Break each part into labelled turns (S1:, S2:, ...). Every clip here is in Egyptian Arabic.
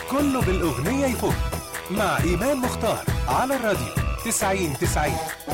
S1: كله بالأغنية يفك مع إيمان مختار على الراديو 90 90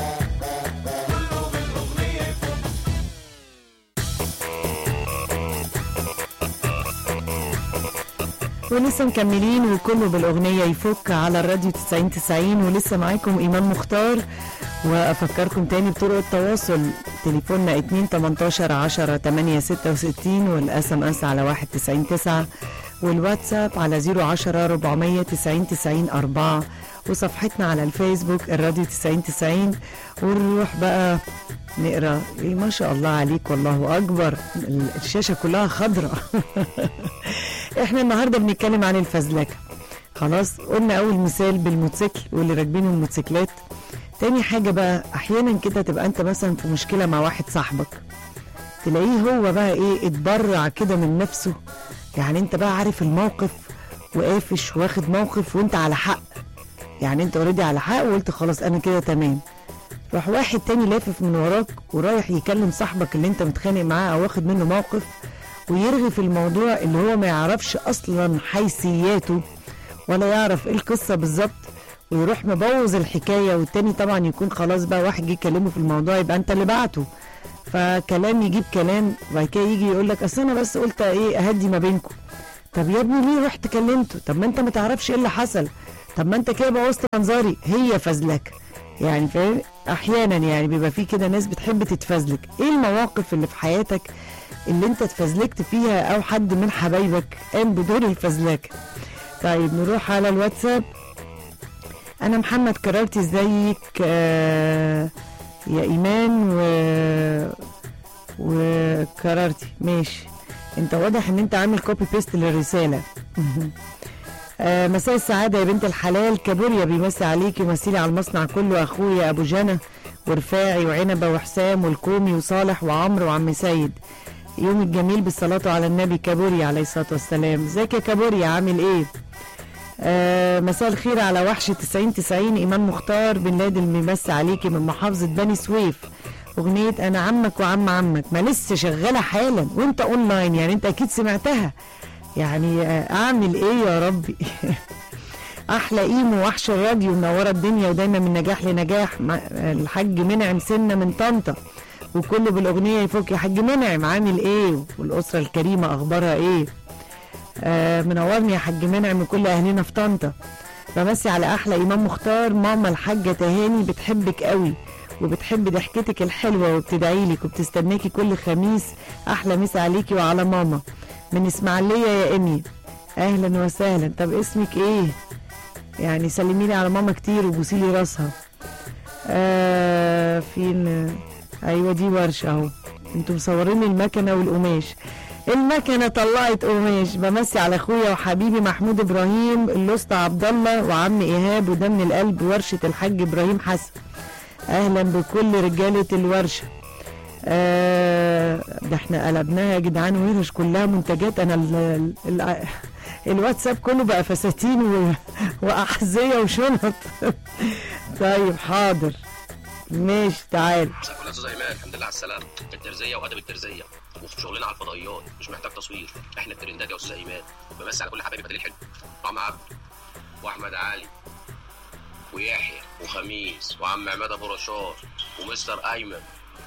S2: ولسه مكملين وكله بالأغنية يفك على الراديو 90 90 ولسه معاكم إيمان مختار وأفكركم تاني بطرق التواصل تليفوننا 2 18 10 8 66 والأس ام اس على 1 90 9 والواتساب على 010 490 90 4 وصفحتنا على الفيسبوك الراديو 90 90 ونروح بقى نقرا إيه ما شاء الله عليك والله اكبر الشاشه كلها خضراء احنا النهارده بنتكلم عن الفزلكه خلاص قلنا اول مثال بالموتوسيكل واللي راكبين الموتوسيكلات تاني حاجه بقى احيانا كده تبقى انت مثلا في مشكله مع واحد صاحبك تلاقيه هو بقى ايه اتبرع كده من نفسه يعني انت بقى عارف الموقف وقافش واخد موقف وانت على حق يعني انت اوريدي على حق وقلت خلاص انا كده تمام راح واحد تاني لافف من وراك ورايح يكلم صاحبك اللي انت متخانق معاه او واخد منه موقف ويرغي في الموضوع اللي هو ما يعرفش اصلا حيثياته ولا يعرف ايه القصه بالظبط ويروح مبوظ الحكايه والتاني طبعا يكون خلاص بقى واحد جه يكلمه في الموضوع يبقى انت اللي بعته فكلام يجيب كلام وبعد كده يجي يقول لك اصل انا بس قلت ايه اهدي ما بينكم طب يا ابني ليه رحت كلمته طب ما انت ما تعرفش ايه اللي حصل طب ما انت كده بوظت منظري هي فزلكه يعني فاهم احيانا يعني بيبقى في كده ناس بتحب تتفزلك ايه المواقف اللي في حياتك اللي انت اتفزلكت فيها او حد من حبايبك قام بدور الفزلكه طيب نروح على الواتساب انا محمد كرارتي ازيك آه يا ايمان و وكرارتي ماشي انت واضح ان انت عامل كوبي بيست للرساله آه مساء السعادة يا بنت الحلال كابوريا بيمسي عليكي ومسيلي على المصنع كله أخويا أبو جنى ورفاعي وعنبة وحسام والكومي وصالح وعمرو وعم سيد يوم الجميل بالصلاة على النبي كابوريا عليه الصلاة والسلام ازيك يا كابوريا عامل ايه آه مساء الخير على وحش 90 90 إيمان مختار بن لادن بيمسي عليكي من محافظة بني سويف أغنية أنا عمك وعم عمك ما لسه شغالة حالا وأنت أونلاين يعني أنت أكيد سمعتها يعني اعمل ايه يا ربي احلى ايمو وحش الراديو منوره الدنيا ودايما من نجاح لنجاح الحاج منعم سنه من طنطا وكله بالاغنيه يفك يا حاج منعم عامل ايه والاسره الكريمه اخبارها ايه آه منورني يا حاج منعم وكل اهلنا في طنطا بمسي على احلى امام مختار ماما الحاجه تهاني بتحبك قوي وبتحب ضحكتك الحلوه وبتدعي لك وبتستناكي كل خميس احلى مسا عليكي وعلى ماما من اسماعيليه يا امي اهلا وسهلا طب اسمك ايه يعني سلمي لي على ماما كتير وبوسي لي راسها آه فين ايوه دي ورشه اهو انتوا مصورين المكنه والقماش المكنه طلعت قماش بمسي على اخويا وحبيبي محمود ابراهيم اللوست عبد الله وعم ايهاب وده من القلب ورشه الحاج ابراهيم حسن اهلا بكل رجاله الورشه آه ده احنا قلبناها يا جدعان ورش كلها منتجات انا ال ال ال الواتساب كله بقى فساتين و... واحذيه وشنط طيب حاضر ماشي تعال
S3: مساء الفل يا استاذ ايمان الحمد لله على السلامه الترزيه وادب الترزيه وفي شغلنا على الفضائيات مش محتاج تصوير احنا الترندات يا استاذ ايمان وبمسي على كل حبايبي بدل الحلو عم عبد واحمد علي ويحيى وخميس وعم عماد ابو رشاد ومستر ايمن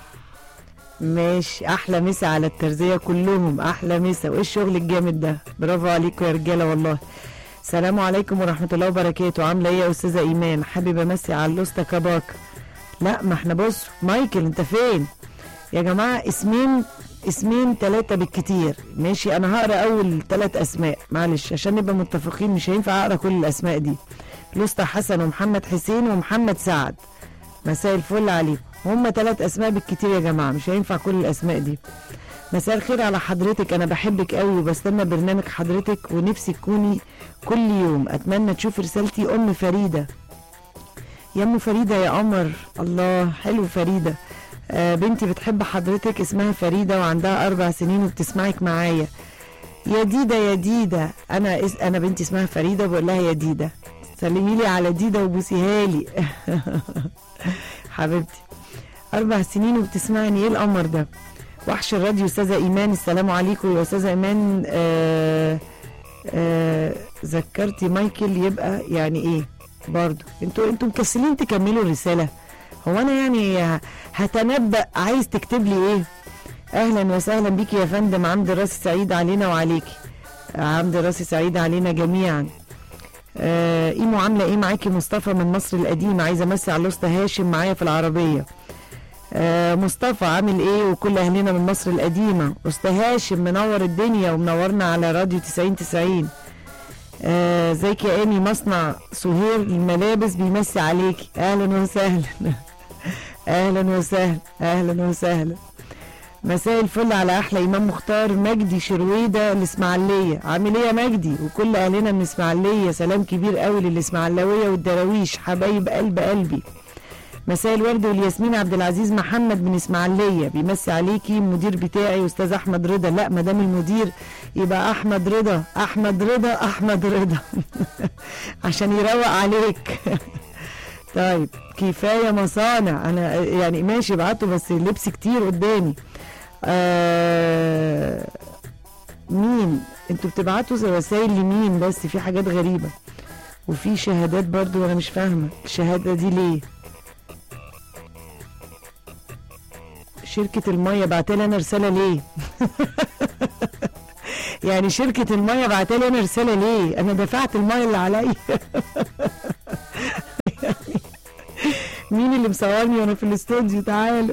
S2: ماشي احلى مسا على الترزيه كلهم احلى مسا وايه الشغل الجامد ده برافو عليكم يا رجاله والله السلام عليكم ورحمه الله وبركاته عامله ايه يا استاذه ايمان حابب امسي على اللوسته كباك لا ما احنا بص مايكل انت فين يا جماعه اسمين اسمين ثلاثه بالكتير ماشي انا هقرا اول ثلاث اسماء معلش عشان نبقى متفقين مش هينفع اقرا كل الاسماء دي لوسته حسن ومحمد حسين ومحمد سعد مساء الفل عليكم هم ثلاث اسماء بالكتير يا جماعه مش هينفع كل الاسماء دي مساء الخير على حضرتك انا بحبك قوي وبستنى برنامج حضرتك ونفسي تكوني كل يوم اتمنى تشوف رسالتي ام فريده يا ام فريده يا قمر الله حلو فريده آه بنتي بتحب حضرتك اسمها فريده وعندها اربع سنين وبتسمعك معايا يا ديدا يا ديدا انا اس... انا بنتي اسمها فريده بقول لها يا ديدا سلمي لي على ديدا وبوسيها لي حبيبتي اربع سنين وبتسمعني ايه القمر ده وحش الراديو استاذه ايمان السلام عليكم يا استاذه ايمان آه آه ذكرتي مايكل يبقى يعني ايه برضو انتوا انتوا مكسلين تكملوا الرساله هو انا يعني ه- هتنبأ عايز تكتب لي ايه اهلا وسهلا بيكي يا فندم عمد راس سعيد علينا وعليكي عمد راس سعيد علينا جميعا آه ايمو عامله ايه معاكي مصطفى من مصر القديمه عايزه امسي على الاسطى هاشم معايا في العربيه آه مصطفى عامل ايه وكل اهلنا من مصر القديمه استاذ هاشم منور الدنيا ومنورنا على راديو 90 90 آه، ازيك يا امي مصنع سهير الملابس بيمسي عليكي اهلا وسهلا اهلا وسهلا اهلا وسهلا مساء الفل على احلى امام مختار مجدي شرويده الاسماعيليه عامل ايه يا مجدي وكل اهلنا من الاسماعيليه سلام كبير قوي للاسماعيلاويه والدراويش حبايب قلب قلبي مساء الورد والياسمين عبد العزيز محمد من اسماعيليه بيمسي عليكي المدير بتاعي استاذ احمد رضا لا ما دام المدير يبقى احمد رضا احمد رضا احمد رضا عشان يروق عليك طيب كفايه مصانع انا يعني ماشي ابعته بس اللبس كتير قدامي آه مين انتوا بتبعتوا رسايل لمين بس في حاجات غريبه وفي شهادات برضو انا مش فاهمه الشهاده دي ليه شركة المية بعتلي أنا رسالة ليه؟ يعني شركة المية بعتلي أنا رسالة ليه؟ أنا دفعت المية اللي عليا يعني مين اللي مصورني وأنا في الاستوديو تعالوا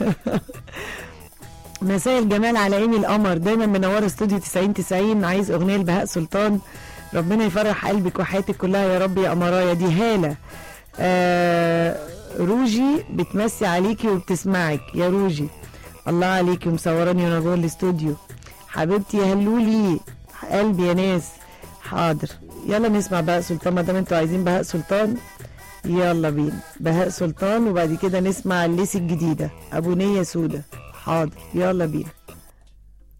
S2: مساء الجمال على عيني القمر دايما منوره استوديو 90 90 عايز اغنيه لبهاء سلطان ربنا يفرح قلبك وحياتك كلها يا رب يا قمرايه دي هاله آه روجي بتمسي عليكي وبتسمعك يا روجي الله عليكي ومصوراني وانا جوه الاستوديو حبيبتي يا هلولي قلبي يا ناس حاضر يلا نسمع بهاء سلطان ما دام انتوا عايزين بهاء سلطان يلا بينا بهاء سلطان وبعد كده نسمع الليسي الجديده ابو نيه سوده حاضر يلا بينا